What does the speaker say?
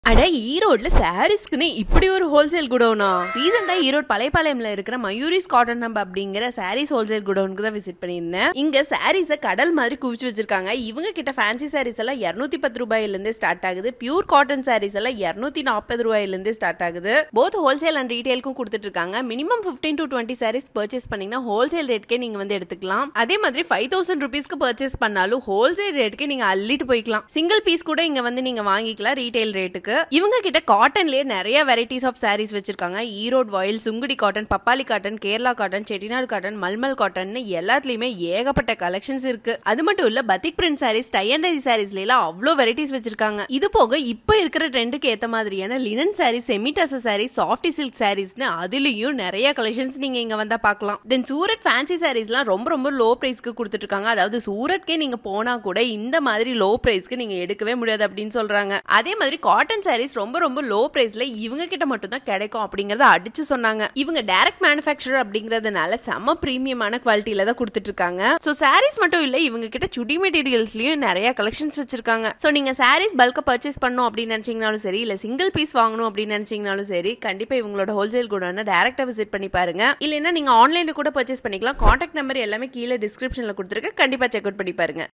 அட ஈரோட்ல சாரீஸ்க்குன்னு இப்படி ஒரு ஹோல்சேல் குடோனா ரீசெண்டா ஈரோடு பழையபாளையம்ல இருக்கிற மயூரிஸ் காட்டன் நம்ப அப்படிங்கிற சாரீஸ் ஹோல்சேல் குடோனுக்கு தான் விசிட் பண்ணியிருந்தேன் இங்க சாரீஸ கடல் மாதிரி குவிச்சு வச்சிருக்காங்க இவங்க கிட்ட ஃபேன்சி சாரீஸ் எல்லாம் இருநூத்தி பத்து ரூபாயில இருந்தே ஸ்டார்ட் ஆகுது பியூர் காட்டன் சாரீஸ் எல்லாம் இருநூத்தி நாற்பது ரூபாயில இருந்தே ஸ்டார்ட் ஆகுது போத் ஹோல்சேல் அண்ட் ரீட்டைலுக்கும் கொடுத்துட்டு இருக்காங்க minimum fifteen to twenty saris purchase பண்ணீங்கன்னா ஹோல்சேல் ரேட்க்கே நீங்க வந்து எடுத்துக்கலாம் அதே மாதிரி ஃபைவ் தௌசண்ட் ருபீஸ்க்கு பர்ச்சேஸ் பண்ணாலும் ஹோல்சேல் ரேட்க்கே நீங்க அள்ளிட்டு போய்க்கலாம் சிங்கிள் பீஸ் கூட இங்க வந்து நீங்க வாங்கிக்கலாம் ரீட்டைல் ரேட்டுக்கு இவங்க கிட்ட காட்டன்லயே நிறைய வெரைட்டிஸ் ஆஃப் சாரீஸ் வச்சிருக்காங்க ஈரோட் வாயில் சுங்குடி காட்டன் பப்பாளி cotton Kerala cotton Chettinad cotton mulmul cotton எல்லாத்துலயுமே ஏகப்பட்ட கலெக்ஷன்ஸ் இருக்கு அது மட்டும் இல்ல batik print saris tie and dye சாரீஸ்ல எல்லாம் அவ்வளோ வெரைட்டிஸ் வச்சிருக்காங்க இது போக இப்போ இருக்கிற ட்ரெண்டுக்கு ஏத்த மாதிரியான லினன் சாரீஸ் செமிடாச சாரீஸ் சாஃப்டி சில்க் சாரீஸ்னு அதுலயும் நிறைய கலெக்ஷன்ஸ் நீங்க இங்க வந்தா பார்க்கலாம் தென் சூரத் ஃபேன்சி சாரீஸ்லாம் ரொம்ப ரொம்ப லோ பிரைஸ்க்கு கொடுத்துட்டு இருக்காங்க அதாவது சூரத்கே நீங்க போனா கூட இந்த மாதிரி லோ பிரைஸ்க்கு நீங்க எடுக்கவே முடியாது அப்படின்னு சொல்றாங்க அதே மாதிரி காட்டன் சாரீஸ் ரொம்ப ரொம்ப லோ பிரைஸ்ல இவங்க கிட்ட மட்டும் தான் கிடைக்கும் அப்படிங்கறத அடிச்சு சொன்னாங்க இவங்க டைரக்ட் மேனுஃபேக்சரர் அப்படிங்கறதுனால செம பிரீமியமான குவாலிட்டியில தான் கொடுத்துட்டு இருக்காங்க ஸோ சாரீஸ் மட்டும் இல்ல இவங்க கிட்ட சுடி மெட்டீரியல்ஸ்லயும் நிறைய கலெக்ஷன்ஸ் வச்சிருக்காங்க ஸோ நீங்க சாரீஸ் பல்கா பர்ச்சேஸ் பண்ணணும் அப்படின்னு நினைச்சீங்கனாலும் சரி இல்ல சிங்கிள் பீஸ் வாங்கணும் அப்படின்னு நினைச்சீங்கனாலும் சரி கண்டிப்பா இவங்களோட ஹோல்சேல் கூட டேரக்டா விசிட் பண்ணி பாருங்க இல்லைன்னா நீங்க ஆன்லைன்ல கூட பர்ச்சேஸ் பண்ணிக்கலாம் கான்டாக்ட் நம்பர் எல்லாமே கீழே டிஸ்கிரிப்ஷன்ல கொடுத்துருக்கு கண்டிப்பா செக் அவுட் பண்ணி பாருங்க